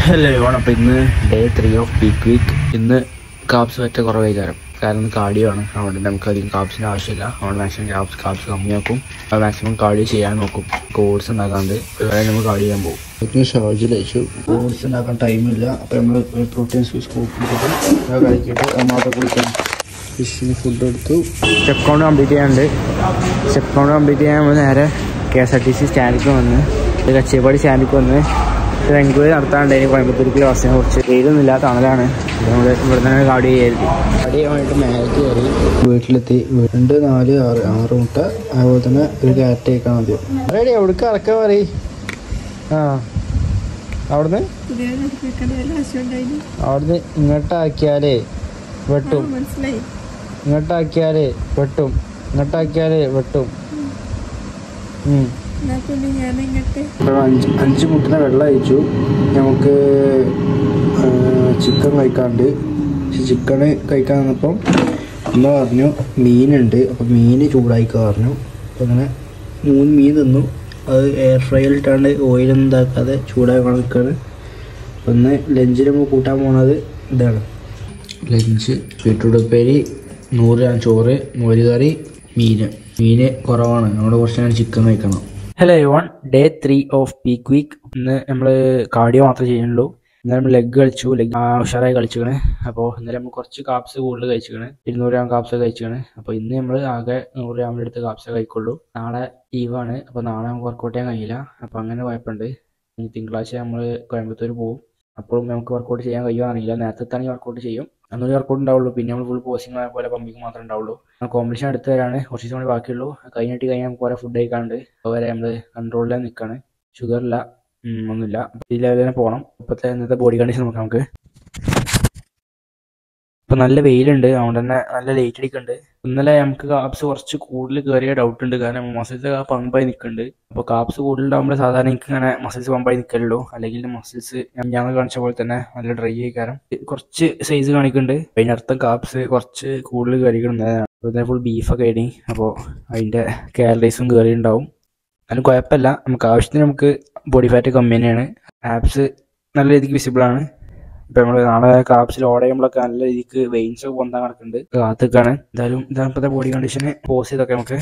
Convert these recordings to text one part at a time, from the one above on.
Hello on അപ്പോൾ ഇന്ന് day three of peak week ഇന്ന് കാപ്സ് പറ്റ കുറവായി തരാം കാരണം കാർഡിയോ ആണ് അതുകൊണ്ട് നമുക്ക് അധികം കാപ്സിൻ്റെ ആവശ്യമില്ല അതുകൊണ്ട് മാക്സിമം കാപ്സ് കാപ്സ് കമ്മിയാക്കും അത് മാക്സിമം കാർഡിയോ ചെയ്യാൻ നോക്കും കോഴ്സ് ഉണ്ടാക്കാണ്ട് വേറെ നമ്മൾ കാർഡിയോ ചെയ്യാൻ പോകും ഏറ്റവും ഷാർജിൽ അയച്ചു കോഴ്സ് ഉണ്ടാക്കാൻ ടൈമില്ല അപ്പോൾ നമ്മൾ പ്രോട്ടീൻ സ്കൂപ്പ് കഴിക്കിട്ട് മാത്രം കുടിക്കണം ഫിഷിന് ഫുഡ് എടുത്തു സ്റ്റെപ്പ് കൗണ്ട് കംപ്ലീറ്റ് ചെയ്യാനുണ്ട് സ്റ്റെപ്പ് കൗണ്ട് കംപ്ലീറ്റ് ചെയ്യാൻ നമ്മൾ നേരെ K S R T C സ്റ്റാൻഡിലേക്ക് വന്ന് ഇത് കച്ചേപ്പാടി സ്റ്റാൻഡിലേക്ക് വന്ന് ഒരു എൻക്വയറി നടത്താനുണ്ടായിരുന്നു കോയമ്പത്തൂർക്ക് ക്ലാസ്സിനെ കുറിച്ച് വെയിലൊന്നുമില്ല തണലാണ് നമ്മൾ ഇവിടെ തന്നെ ഗാഡി കയറി ഗാഡി വേണ്ടിയിട്ട് മേലേക്ക് കയറി വീട്ടിലെത്തി രണ്ട് നാല് ആറ് ആറ് മുട്ട അതുപോലെ തന്നെ ഒരു ക്യാരറ്റ് കഴിക്കാൻ മതി റെഡി എവിടേക്ക് ഇറക്കാൻ പറയും ആ അവിടുന്ന് പുതിയ നോട്ടിഫിക്കേഷൻ ആവശ്യമുണ്ടായിരുന്നു അവിടുന്ന് ഇങ്ങോട്ടാക്കിയാലേ വെട്ടും മനസ്സിലായി ഇങ്ങോട്ടാക്കിയാലേ വെട്ടും ഇങ്ങോട്ടാക്കിയാലേ വെട്ടും ഉം. എന്നാ പിന്നെ ഞാൻ ഇങ്ങോട്ട് ഇപ്പോൾ അഞ്ച് അഞ്ച് മുട്ടിനെ വെള്ളം അയച്ചു നമുക്ക് ചിക്കൻ കഴിക്കാണ്ട് പക്ഷെ ചിക്കന് കഴിക്കാൻ വന്നപ്പം അമ്മ പറഞ്ഞു മീനുണ്ട് അപ്പം മീൻ ചൂടായിക്കാൻ പറഞ്ഞു അപ്പം അങ്ങനെ മൂന്ന് മീൻ തിന്നു അത് എയർ ഫ്രൈയിൽ ഇട്ടാണ്ട് ഓയിലൊന്നും ഇതാക്കാതെ ചൂടാക്കാൻ നിൽക്കുകയാണ് അപ്പം ഇന്ന് ലഞ്ചിൽ നമ്മൾ കൂട്ടാൻ പോണത് ഇതാണ് ലഞ്ച് ബീട്രൂട്ട് ഉപ്പേരി നൂറ് ഗ്രാം ചോറ് മോര് കറി മീന് മീന് കുറവാണ് നമ്മൾ കുറച്ച് നേരം ചിക്കൻ കഴിക്കണം hello one day three of peak week ഇന്ന് നമ്മൾ കാർഡിയോ മാത്രമേ ചെയ്യുന്നുള്ളൂ ഇന്നലെ നമ്മൾ ലെഗ് കളിച്ചു ലെഗ് ഉഷാറായി കളിച്ചിക്കണ് അപ്പോൾ ഇന്നലെ നമ്മൾ കുറച്ച് കാപ്സ് കൂടുതൽ കഴിച്ചിക്കണ് ഇരുന്നൂറ് ഗ്രാം കാപ്സ് കഴിച്ചിക്കണ് അപ്പോൾ ഇന്ന് നമ്മൾ ആകെ നൂറ് ഗ്രാമിൻ്റെ അടുത്ത് കാപ്സ് കഴിക്കുള്ളൂ നാളെ ലീവാണ് അപ്പോൾ നാളെ നമുക്ക് വർക്കൗട്ട് ചെയ്യാൻ കഴിയില്ല അപ്പോൾ അങ്ങനെ കുഴപ്പമുണ്ട് ഇനി തിങ്കളാഴ്ച നമ്മൾ കോയമ്പത്തൂർ പോകും അപ്പോഴും നമുക്ക് വർക്കൗട്ട് ചെയ്യാൻ കഴിയുമോ അറിയില്ല നേരത്തെ തന്നെ വർക്കൗട്ട് ചെയ്യും അന്നൊരു വർക്കൗട്ട് ഉണ്ടാവുള്ളൂ പിന്നെ നമ്മൾ ഫുൾ പോസിംഗ് ആയ പോലെ പമ്പിങ് മാത്രമേ ഉണ്ടാവുള്ളൂ കോമ്പറ്റീഷൻ അടുത്ത് വരാണ് കുറച്ച് ദിവസം കൂടി ബാക്കിയുള്ളൂ കഴിഞ്ഞിട്ട് കഴിഞ്ഞാൽ നമുക്ക് കുറേ ഫുഡ് കഴിക്കാണ്ട് അതുവരെ നമ്മൾ കൺട്രോളിൽ നിൽക്കുകയാണ് ഷുഗറില്ല ഒന്നുമില്ല ഈ ലെവലിൽ തന്നെ പോകണം ഇപ്പോഴത്തെ ഇന്നത്തെ ബോഡി കണ്ടീഷൻ നോക്കാം നമുക്ക് ഇപ്പം നല്ല വെയിലുണ്ട് അതുകൊണ്ട് തന്നെ നല്ല ലൈറ്റ് അടിക്കുന്നുണ്ട് ഇന്നലെ നമുക്ക് കാപ്സ് കുറച്ച് കൂടുതൽ കയറിയ ഡൗട്ട് ഉണ്ട് കാരണം മസിൽസ് പമ്പായി നിൽക്കുന്നുണ്ട് അപ്പോൾ കാപ്സ് കൂടുതലുണ്ടാകുമ്പോൾ സാധാരണ എനിക്ക് ഇങ്ങനെ മസിൽസ് പമ്പായി നിൽക്കലുള്ളൂ അല്ലെങ്കിൽ മസിൽസ് ഞാൻ കാണിച്ച പോലെ തന്നെ നല്ല ഡ്രൈ ആയി കാരണം കുറച്ച് സൈസ് കാണിക്കുന്നുണ്ട് അതിനർത്ഥം കാപ്സ് കുറച്ച് കൂടുതൽ കയറിക്കുന്നതാണ് അപ്പോൾ ഫുൾ ബീഫൊക്കെ ആയി അപ്പോൾ അതിൻ്റെ കാലറീസും കയറി ഉണ്ടാവും എന്നാലും കുഴപ്പമില്ല നമുക്ക് ആവശ്യത്തിന് നമുക്ക് ബോഡി ഫാറ്റ് കമ്മി തന്നെയാണ് ആപ്സ് നല്ല രീതിക്ക് വിസിബിൾ ആണ് ഇപ്പൊ നമ്മള് നാളെ കാപ്സിൽ ഓർഡർ ചെയ്യുമ്പോഴൊക്കെ നല്ല രീതിക്ക് വെയിൻസ് ഒക്കെ പൊന്താൻ കിടക്കുന്നുണ്ട് കാത്തുക്കാണ് എന്തായാലും ഇതാണ് ഇപ്പോഴത്തെ ബോഡി കണ്ടീഷന് പോസ് ചെയ്തൊക്കെ നമുക്ക്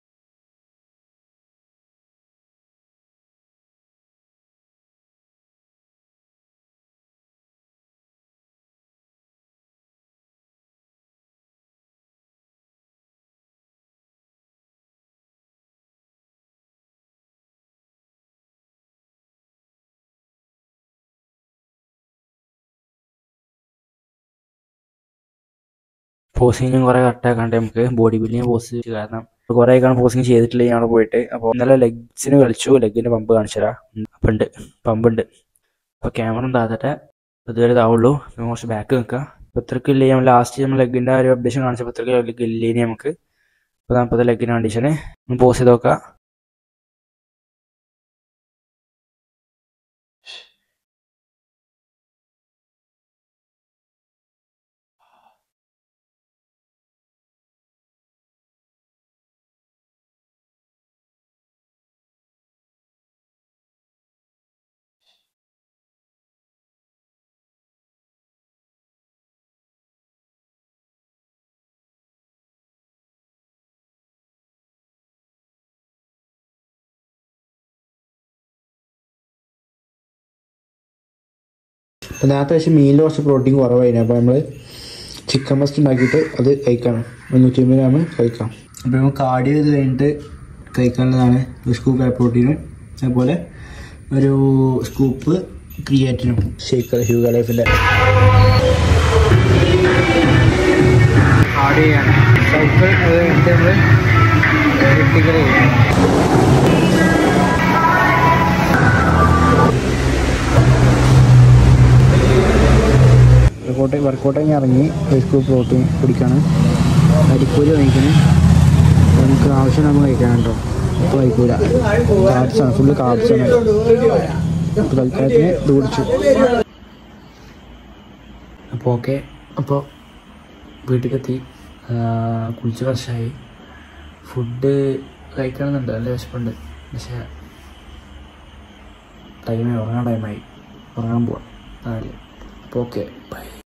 പോസിങ്ങും കുറെ കറക്റ്റാക്കാണ്ട് നമുക്ക് ബോഡി ബിൽഡിങ് പോസ് കാരണം കുറെ ആയിക്കാണ് പോസിങ് ചെയ്തിട്ടില്ല ഞാൻ അവിടെ പോയിട്ട് അപ്പോൾ ഇന്നലെ ലെഗ്സിന് കളിച്ചു ലെഗിന്റെ പമ്പ് കാണിച്ചുതരാം അപ്പം ഉണ്ട് പമ്പ് ഉണ്ട് അപ്പോൾ ക്യാമറ താത്തട്ടെ ഇതുവരെ ഇതാവുള്ളൂ പിന്നെ കുറച്ച് ബാക്ക് നിൽക്കുക അപ്പോൾ ഇത്രയ്ക്ക് ഇല്ലേ നമ്മൾ ലാസ്റ്റ് നമ്മൾ ലെഗിന്റെ ഒരു അപ്ഡേഷൻ കാണിച്ചപ്പോൾ ഇത്രയ്ക്ക് ലെഗ് ഇല്ലേ ഇനി നമുക്ക് ഇപ്പോൾ നാൽപ്പത് ലെഗിന്റെ കണ്ടീഷന് പോസ് ചെയ്ത് നോക്കാം അപ്പോൾ നേരത്തെ വെച്ച് മീനിൽ കുറച്ച് പ്രോട്ടീൻ കുറവായിരുന്നു അപ്പോൾ നമ്മൾ ചിക്കൻ മസ്റ്റ് ഉണ്ടാക്കിയിട്ട് അത് കഴിക്കണം മുന്നൂറ്റി അമ്പത് ഗ്രാം കഴിക്കാം അപ്പോൾ നമ്മൾ കാർഡിയോ ചെയ്ത് കഴിഞ്ഞിട്ട് കഴിക്കാനുള്ളതാണ് ഒരു സ്കൂപ്പ് പ്രോട്ടീനും അതുപോലെ ഒരു സ്കൂപ്പ് ക്രിയേറ്റിനും ഷേക്കർ ഹ്യൂഗ ലൈഫിൻ്റെ കാർഡിയോ ചെയ്യാണ് സൈക്കിൾ അത് കഴിഞ്ഞിട്ട് നമ്മൾ എത്തിക്കൽ ചെയ്യും വർക്കൗട്ട് വർക്കൗട്ട് കഴിഞ്ഞ് ഇറങ്ങി ഒരു സ്കൂപ്പ് പ്രോട്ടീൻ കുടിക്കാണ് അരിക്കൂലി വാങ്ങിക്കുന്നത് നമുക്ക് ആവശ്യം നമ്മൾ കഴിക്കാൻ കേട്ടോ ഇപ്പോൾ കഴിക്കൂല കാർഡ്സാണ് ഫുള്ള് കാർഡ്സാണ് അപ്പോൾ തൽക്കാലത്തിന് ഇത് കുടിച്ചു അപ്പോൾ ഓക്കെ അപ്പോൾ വീട്ടിലെത്തി കുളിച്ച് ഫ്രഷായി ഫുഡ് കഴിക്കണമെന്നുണ്ട് നല്ല വിശപ്പുണ്ട് പക്ഷേ ടൈമായി ഉറങ്ങാൻ ടൈമായി ഉറങ്ങാൻ പോവാം നാല് അപ്പോൾ ഓക്കെ ബൈ